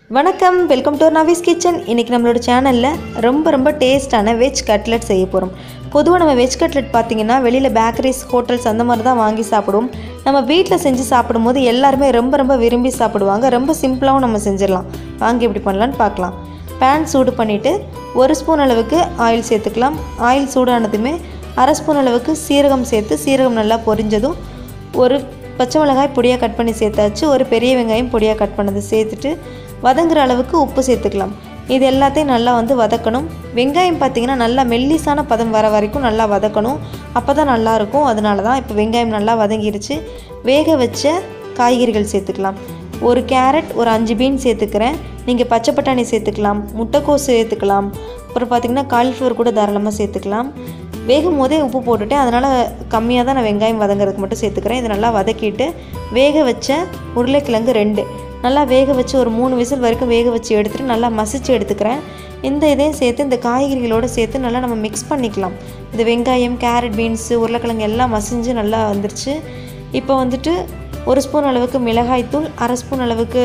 வணக்கம் welcome to நவீஸ் kitchen இன்றைக்கி நம்மளோட சேனலில் ரொம்ப ரொம்ப டேஸ்டான வெஜ் கட்லெட் செய்ய போகிறோம் பொதுவாக நம்ம வெஜ் கட்லெட் பார்த்திங்கன்னா வெளியில் பேக்கரிஸ் ஹோட்டல்ஸ் அந்த மாதிரி தான் வாங்கி சாப்பிடுவோம் நம்ம வீட்டில் செஞ்சு சாப்பிடும்போது எல்லாருமே ரொம்ப ரொம்ப விரும்பி சாப்பிடுவாங்க ரொம்ப சிம்பிளாகவும் நம்ம செஞ்சிடலாம் வாங்கி எப்படி பண்ணலான்னு பார்க்கலாம் பேன் சூடு பண்ணிவிட்டு ஒரு ஸ்பூன் அளவுக்கு ஆயில் சேர்த்துக்கலாம் ஆயில் சூடானதுமே அரை ஸ்பூன் அளவுக்கு சீரகம் சேர்த்து சீரகம் நல்லா பொரிஞ்சதும் ஒரு பச்சை மிளகாய் பொடியாக கட் பண்ணி சேர்த்தாச்சு ஒரு பெரிய வெங்காயம் பொடியாக கட் பண்ணது சேர்த்துட்டு வதங்குற அளவுக்கு உப்பு சேர்த்துக்கலாம் இது எல்லாத்தையும் நல்லா வந்து வதக்கணும் வெங்காயம் பார்த்திங்கன்னா நல்லா மெல்லிசான பதம் வர வரைக்கும் நல்லா வதக்கணும் அப்போ தான் நல்லாயிருக்கும் அதனால தான் இப்போ வெங்காயம் நல்லா வதங்கிருச்சு வேக வச்ச காய்கறிகள் சேர்த்துக்கலாம் ஒரு கேரட் ஒரு அஞ்சு பீன் சேர்த்துக்கிறேன் நீங்கள் பச்சை பட்டாணி சேர்த்துக்கலாம் முட்டைக்கோஸ் சேர்த்துக்கலாம் அப்புறம் பார்த்திங்கன்னா காலிஃப்ளவர் கூட தாராளமாக சேர்த்துக்கலாம் வேகும் போதே உப்பு போட்டுட்டேன் அதனால் கம்மியாக தான் நான் வெங்காயம் வதங்குறதுக்கு மட்டும் சேர்த்துக்கிறேன் இதை நல்லா வதக்கிட்டு வேக வச்ச உருளைக்கிழங்கு ரெண்டு நல்லா வேக வச்சு ஒரு மூணு விசில் வரைக்கும் வேக வச்சு எடுத்துகிட்டு நல்லா மசிச்சு எடுத்துக்கிறேன் இந்த இதையும் சேர்த்து இந்த காய்கறிகளோடு சேர்த்து நல்லா நம்ம மிக்ஸ் பண்ணிக்கலாம் இந்த வெங்காயம் கேரட் பீன்ஸு உருளைக்கிழங்கு எல்லாம் மசிஞ்சு நல்லா வந்துருச்சு இப்போ வந்துட்டு ஒரு ஸ்பூன் அளவுக்கு மிளகாய்த்தூள் அரை ஸ்பூன் அளவுக்கு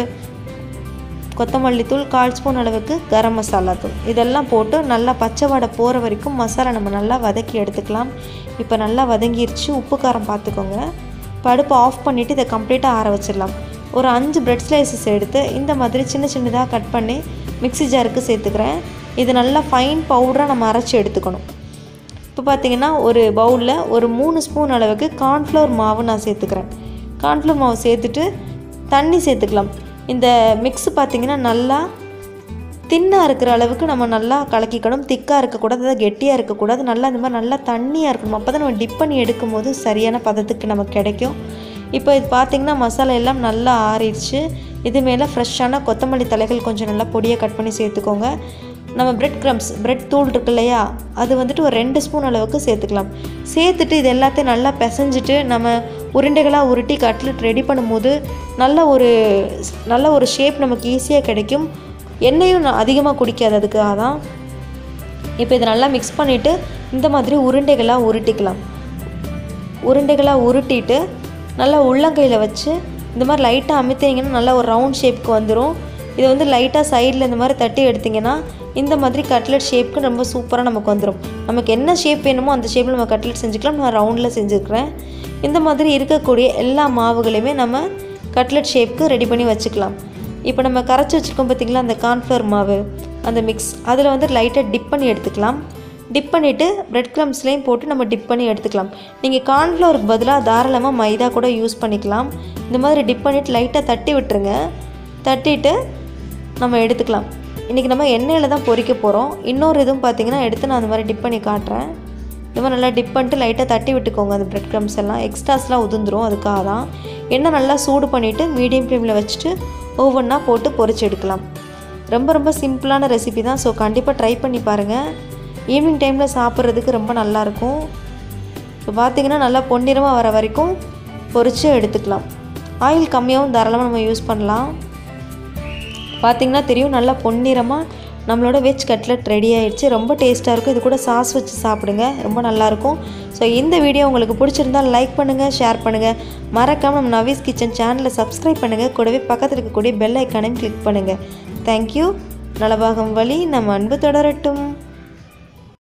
கொத்தமல்லி தூள் கால் ஸ்பூன் அளவுக்கு கரம் மசாலா தூள் இதெல்லாம் போட்டு நல்லா பச்சை வடை போகிற வரைக்கும் மசாலா நம்ம நல்லா வதக்கி எடுத்துக்கலாம் இப்போ நல்லா வதங்கிருச்சு உப்பு காரம் பார்த்துக்கோங்க படுப்பு ஆஃப் பண்ணிவிட்டு இதை கம்ப்ளீட்டாக ஆற வச்சிடலாம் ஒரு அஞ்சு பிரெட் ஸ்லைசஸ் எடுத்து இந்த மாதிரி சின்ன சின்னதாக கட் பண்ணி மிக்ஸி ஜாருக்கு சேர்த்துக்கிறேன் இது நல்லா ஃபைன் பவுடராக நம்ம அரைச்சி எடுத்துக்கணும் இப்போ பார்த்தீங்கன்னா ஒரு பவுலில் ஒரு மூணு ஸ்பூன் அளவுக்கு கார்ன்ஃப்ளவர் மாவு நான் சேர்த்துக்கிறேன் கார்ன்ஃப்ளவர் மாவு சேர்த்துட்டு தண்ணி சேர்த்துக்கலாம் இந்த மிக்ஸ் பார்த்திங்கன்னா நல்லா தின்னாக இருக்கிற அளவுக்கு நம்ம நல்லா கலக்கிக்கணும் திக்காக இருக்கக்கூடாது அதாவது கெட்டியாக இருக்கக்கூடாது நல்லா இந்த மாதிரி நல்லா தண்ணியாக இருக்கணும் அப்போ தான் நம்ம டிப் பண்ணி எடுக்கும்போது சரியான பதத்துக்கு நமக்கு கிடைக்கும் இப்போ இது பார்த்திங்கன்னா மசாலா எல்லாம் நல்லா ஆறிடுச்சு இது மேலே ஃப்ரெஷ்ஷான கொத்தமல்லி தலைகள் கொஞ்சம் நல்லா பொடியாக கட் பண்ணி சேர்த்துக்கோங்க நம்ம பிரெட் க்ரம்ஸ் பிரெட் தூள் இருக்கு இல்லையா அது வந்துட்டு ஒரு ரெண்டு ஸ்பூன் அளவுக்கு சேர்த்துக்கலாம் சேர்த்துட்டு இது எல்லாத்தையும் நல்லா பிசைஞ்சிட்டு நம்ம உருண்டைகளாக உருட்டி கட்லெட் ரெடி பண்ணும்போது நல்ல ஒரு நல்ல ஒரு ஷேப் நமக்கு ஈஸியாக கிடைக்கும் எண்ணெயும் அதிகமாக குடிக்காது அதுக்காக தான் இப்போ இதை நல்லா மிக்ஸ் பண்ணிவிட்டு இந்த மாதிரி உருண்டைகளாக உருட்டிக்கலாம் உருண்டைகளாக உருட்டிட்டு நல்லா உள்ளங்கையில் வச்சு இந்த மாதிரி லைட்டாக அமுத்தினீங்கன்னா நல்லா ஒரு ரவுண்ட் ஷேப்புக்கு வந்துடும் இதை வந்து லைட்டாக சைடில் இந்த மாதிரி தட்டி எடுத்திங்கன்னா இந்த மாதிரி கட்லெட் ஷேப்புக்கு ரொம்ப சூப்பராக நமக்கு வந்துடும் நமக்கு என்ன ஷேப் வேணுமோ அந்த ஷேப்பில் நம்ம கட்லெட் செஞ்சுக்கலாம் நான் ரவுண்டில் செஞ்சுருக்கிறேன் இந்த மாதிரி இருக்கக்கூடிய எல்லா மாவுகளையுமே நம்ம கட்லெட் ஷேப்புக்கு ரெடி பண்ணி வச்சுக்கலாம் இப்போ நம்ம கரைச்சி வச்சுருக்கோம் பார்த்திங்களா அந்த கார்ன்ஃப்ளவர் மாவு அந்த மிக்ஸ் அதில் வந்து லைட்டாக டிப் பண்ணி எடுத்துக்கலாம் டிப் பண்ணிவிட்டு பிரெட் க்ரம்ஸ்லேயும் போட்டு நம்ம டிப் பண்ணி எடுத்துக்கலாம் நீங்கள் கார்ன்ஃப்ளவருக்கு பதிலாக தாராளமாக மைதா கூட யூஸ் பண்ணிக்கலாம் இந்த மாதிரி டிப் பண்ணிவிட்டு லைட்டாக தட்டி விட்டுருங்க தட்டிட்டு நம்ம எடுத்துக்கலாம் இன்றைக்கி நம்ம எண்ணெயில் தான் பொரிக்க போகிறோம் இன்னொரு இதுவும் பார்த்திங்கன்னா எடுத்து நான் அந்த மாதிரி டிப் பண்ணி காட்டுறேன் இந்த மாதிரி நல்லா டிப் பண்ணிட்டு லைட்டாக தட்டி விட்டுக்கோங்க அந்த பிரெட் க்ரம்ஸ் எல்லாம் எக்ஸ்ட்ராஸ்லாம் உதிர்ந்துரும் அதுக்காக தான் எண்ணெய் நல்லா சூடு பண்ணிவிட்டு மீடியம் ஃப்ளேமில் வச்சுட்டு ஒவ்வொன்றா போட்டு பொரிச்சு எடுக்கலாம் ரொம்ப ரொம்ப சிம்பிளான ரெசிபி தான் ஸோ கண்டிப்பாக ட்ரை பண்ணி பாருங்கள் ஈவினிங் டைமில் சாப்பிட்றதுக்கு ரொம்ப நல்லாயிருக்கும் இப்போ பார்த்திங்கன்னா நல்லா பொன்னிறமாக வர வரைக்கும் பொரித்து எடுத்துக்கலாம் ஆயில் கம்மியாகவும் தாராளமாக நம்ம யூஸ் பண்ணலாம் பார்த்திங்கன்னா தெரியும் நல்லா பொன்னிறமாக நம்மளோட வெஜ் கட்லெட் ரெடி ஆயிடுச்சு ரொம்ப டேஸ்ட்டாக இருக்கும் இது கூட சாஸ் வச்சு சாப்பிடுங்க ரொம்ப நல்லாயிருக்கும் ஸோ இந்த வீடியோ உங்களுக்கு பிடிச்சிருந்தால் லைக் பண்ணுங்கள் ஷேர் பண்ணுங்கள் மறக்காமல் நம்ம நவீஸ் கிச்சன் சேனலை சப்ஸ்கிரைப் பண்ணுங்கள் கூடவே பக்கத்தில் இருக்கக்கூடிய பெல் ஐக்கானையும் கிளிக் பண்ணுங்கள் தேங்க்யூ நலபாகம் வழி நம்ம அன்பு தொடரட்டும்